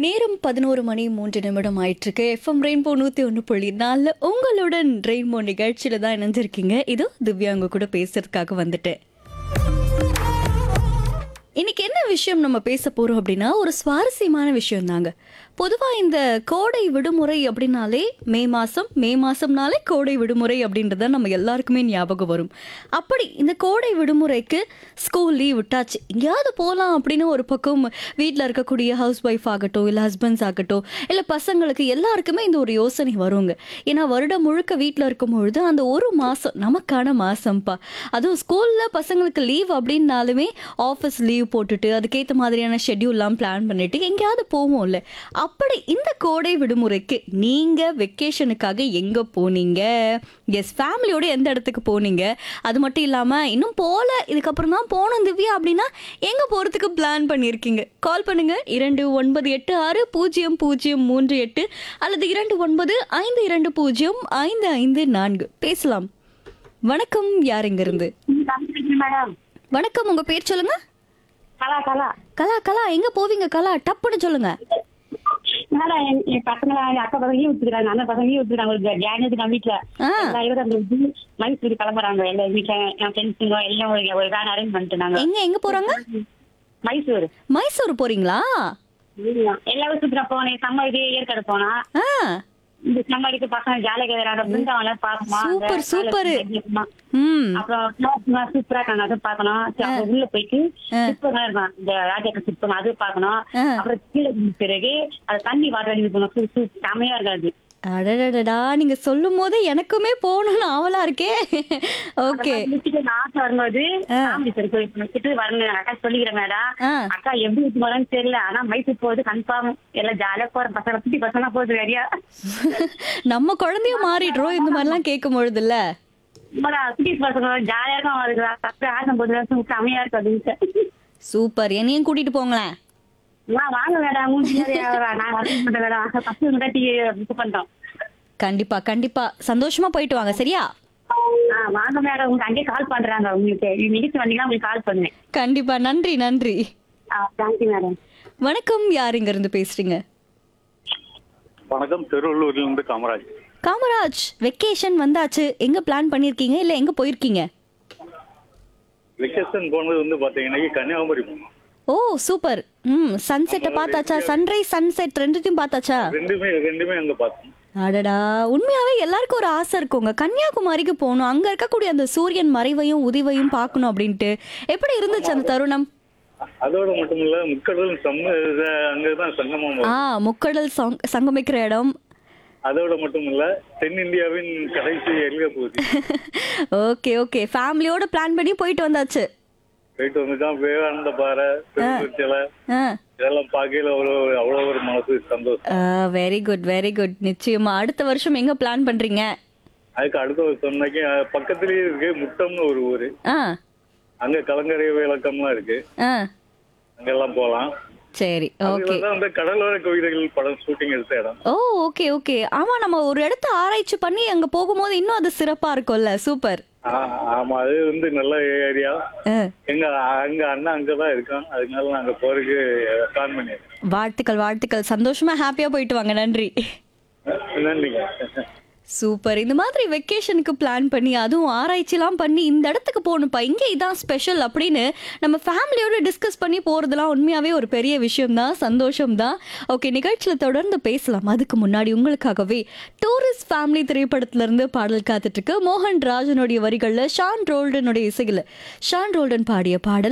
நேரம் பதினோரு மணி மூன்று நிமிடம் ஆயிட்டிருக்கு எஃப்எம் ரெயின்போ நூற்றி ஒன்று புள்ளி நாலில் உங்களுடன் ரெயின்போ நிகழ்ச்சியில் தான் இணைஞ்சிருக்கீங்க இது திவ்யா உங்க கூட பேசுறதுக்காக வந்துட்டேன் இன்னைக்கு என்ன விஷயம் நம்ம பேச போறோம் அப்படின்னா ஒரு சுவாரஸ்யமான விஷயம் தாங்க பொதுவாக இந்த கோடை விடுமுறை அப்படின்னாலே மே மாதம் மே மாதம்னாலே கோடை விடுமுறை அப்படின்றத நம்ம எல்லாருக்குமே ஞாபகம் வரும் அப்படி இந்த கோடை விடுமுறைக்கு ஸ்கூல் லீவ் விட்டாச்சு எங்கேயாவது போகலாம் அப்படின்னு ஒரு பக்கம் வீட்டில் இருக்கக்கூடிய ஹவுஸ் ஒய்ஃப் ஆகட்டும் இல்லை ஹஸ்பண்ட்ஸ் ஆகட்டும் இல்லை பசங்களுக்கு எல்லாருக்குமே இந்த ஒரு யோசனை வருங்க ஏன்னா வருடம் முழுக்க வீட்டில் இருக்கும் பொழுது அந்த ஒரு மாதம் நமக்கான மாதம்ப்பா அதுவும் ஸ்கூலில் பசங்களுக்கு லீவ் அப்படின்னாலுமே ஆஃபீஸ் லீவ் போட்டுட்டு அதுக்கேற்ற மாதிரியான ஷெட்யூல்லாம் பிளான் பண்ணிட்டு எங்கேயாவது போவோம்ல அப்படி இந்த கோடை விடுமுறைக்கு நீங்கள் வெக்கேஷனுக்காக எங்கே போனீங்க எஸ் ஃபேமிலியோட எந்த இடத்துக்கு போனீங்க அது மட்டும் இல்லாமல் இன்னும் போகல இதுக்கப்புறம் தான் போகணும் திவ்யா அப்படின்னா எங்கே போகிறதுக்கு பிளான் பண்ணியிருக்கீங்க கால் பண்ணுங்க இரண்டு ஒன்பது எட்டு ஆறு பூஜ்ஜியம் பூஜ்ஜியம் மூன்று எட்டு அல்லது இரண்டு ஒன்பது ஐந்து இரண்டு பூஜ்ஜியம் ஐந்து ஐந்து நான்கு பேசலாம் வணக்கம் யார் இருந்து மேடம் வணக்கம் உங்க பேர் சொல்லுங்க கலா கலா கலா கலா எங்க போவீங்க கலா டப்புன்னு சொல்லுங்க மேடம் என் என் பசங்க என் அக்கா பசங்க லீவ் விட்டுக்கிறாங்க அந்த பசங்க லீவ் விட்டுக்கிறாங்க ஒரு கேனது நம்ம வீட்டுல ஆ. எல்லா இருபதாம் தேதி மைசூர் கிளம்புறாங்க எல்லா வீட்டுல என் ஃப்ரெண்ட்ஸுங்க எல்லாம் ஒரு ஒரு வேன் அரேஞ்ச் பண்ணிட்டு நாங்க எங்க எங்க போறாங்க மைசூர் மைசூர் போறீங்களா எல்லாரும் சுற்றுலா போனேன் சம்ம இது ஏற்காடு போனா ஆ இந்த சம்மடிக்கு பசங்க ஜாலியாக இருக்கிறாங்க பிருந்தாவெல்லாம் பார்க்கணும் அங்க சூப்பர், சூப்பர். இருக்கணுமா. ம் அப்புறம் class சூப்பரா இருக்காங்க அதை பார்க்கணும் சரி, அப்புறம் உள்ள போயிட்டு சிற்பங்கள் இருக்கும் இந்த ராஜாக்க சிற்பம் அது பார்க்கணும் ஆ. அப்புறம் கீழே விழுந்த பிறகு அது தண்ணி வாட்டர் அடிக்கணும் போகணும் சூ- சூ- செமையா இருக்காது அடடடடா நீங்க சொல்லும் போதே எனக்குமே போகணும்னு ஆவலா இருக்கே ஓகே முடிச்சுட்டு நான் ஆசை வரும்போது ராமேஸ்வரம் கோயில் முடிச்சுட்டு வரணும் அக்கா சொல்லிக்கிறேன் மேடம் ஆ. அக்கா எப்படி விட்டு போறான்னு தெரியல ஆனா மைசூர் போகுது கன்ஃபார்ம் எல்லாம் ஜாலியா போற பசங்க குட்டி பசங்க போகுது சரியா நம்ம குழந்தையும் மாறிடுறோம் இந்த மாதிரிலாம் கேட்கும் பொழுதுல்ல குட்டி பசங்க ஜாலியா இருக்கும் அதுக்கு அப்படி ஆசை போது செமையா இருக்கும் அது சூப்பர் என்னையும் கூட்டிட்டு போங்களேன் நான் வாங்க மேடம் உங்களுக்கு நான் வர மாட்டேன் மேடம் ஃபர்ஸ்ட் முன்னாடி புக் பண்ணிட்டோம் கண்டிப்பா கண்டிப்பா சந்தோஷமா போயிட்டு வாங்க சரியா ஆ வாங்க மேடம் உங்களுக்கு அங்கேயே கால் பண்றாங்க உங்களுக்கு நிகழ்ச்சி வந்தீங்கன்னா உங்களுக்கு கால் பண்ணுவேன் கண்டிப்பா நன்றி நன்றி ஆ தேங்க்யூ மேடம் வணக்கம் யார் இங்க இருந்து பேசுறீங்க வணக்கம் திருவள்ளூர்ல இருந்து காமராஜ் காமராஜ் வெக்கேஷன் வந்தாச்சு எங்க பிளான் பண்ணிருக்கீங்க இல்ல எங்க போயிருக்கீங்க வெக்கேஷன் போனது வந்து பாத்தீங்கன்னா கன்னியாகுமரி போனோம் ஓ சூப்பர் ம் சன்செட்டை பார்த்தாச்சா சன்ரைஸ் சன்செட் ரெண்டுத்தையும் பார்த்தாச்சா ரெண்டுமே ரெண்டுமே அங்க பார்த்தோம் அடடா உண்மையாவே எல்லாருக்கும் ஒரு ஆசை இருக்குங்க கன்னியாகுமரிக்கு போகணும் அங்க இருக்கக்கூடிய அந்த சூரியன் மறைவையும் உதிவையும் பார்க்கணும் அப்படின்ட்டு எப்படி இருந்துச்சு அந்த தருணம் அதோட மட்டும் இல்ல முக்கடல் சம்ம இத- அங்கதான் சங்கமம் வரும். ஆ முக்கடல் சங்- சங்கமிக்கிற இடம் அதோட மட்டும் இல்ல தென்னிந்தியாவின் கடைசி எல்க பகுதி ஓகே ஓகே ஃபேமிலியோட பிளான் பண்ணி போயிட்டு வந்தாச்சு போயிட்டு வந்துதான் விவேகானந்த பாறை திருச்சிலை ஆ இதெல்லாம் பார்க்கையில அவ்வளோ அவ்வளோ ஒரு மனசு சந்தோஷம் வெரி குட் வெரி குட் நிச்சயமா அடுத்த வருஷம் எங்க பிளான் பண்றீங்க அதுக்கு அடுத்த ஒரு சொன்னக்கு பக்கத்துலயே இருக்கு முட்டம்னு ஒரு ஊரு ஆ அங்க கலங்கரை விளக்கம்லாம் இருக்கு ஆ அங்கெல்லாம் போலாம் சரி ஓகே அதுலதான் அந்த கடலோர கவிதைகள் படம் ஷூட்டிங் எடுத்த இடம் ஓ ஓகே ஓகே ஆமா நம்ம ஒரு இடத்த ஆராய்ச்சி பண்ணி அங்க போகும்போது இன்னும் அது சிறப்பா இருக்கும்ல சூப்பர் ஆ, ஆமா அது வந்து நல்ல ஏரியா ஆ, எங்க அங்க அண்ணா அங்கதான் இருக்கான் அதனால நாங்க போறதுக்கு பிளான் பண்ணியிருக்கோம் வாழ்த்துக்கள் வாழ்த்துக்கள் சந்தோஷமா ஹாப்பியா போயிட்டு வாங்க நன்றி நன்றிங்க சூப்பர் இந்த மாதிரி வெக்கேஷனுக்கு பிளான் பண்ணி அதுவும் ஆராய்ச்சிலாம் பண்ணி இந்த இடத்துக்கு போகணும்ப்பா இங்கே இதான் ஸ்பெஷல் அப்படின்னு நம்ம ஃபேமிலியோட டிஸ்கஸ் பண்ணி போகிறதுலாம் உண்மையாகவே ஒரு பெரிய விஷயம்தான் சந்தோஷம் தான் ஓகே நிகழ்ச்சியில் தொடர்ந்து பேசலாம் அதுக்கு முன்னாடி உங்களுக்காகவே டூரிஸ்ட் ஃபேமிலி திரைப்படத்திலிருந்து பாடல் காத்துட்ருக்கு மோகன் ராஜனுடைய வரிகளில் ஷான் ரோல்டனுடைய இசையில் ஷான் ரோல்டன் பாடிய பாடல்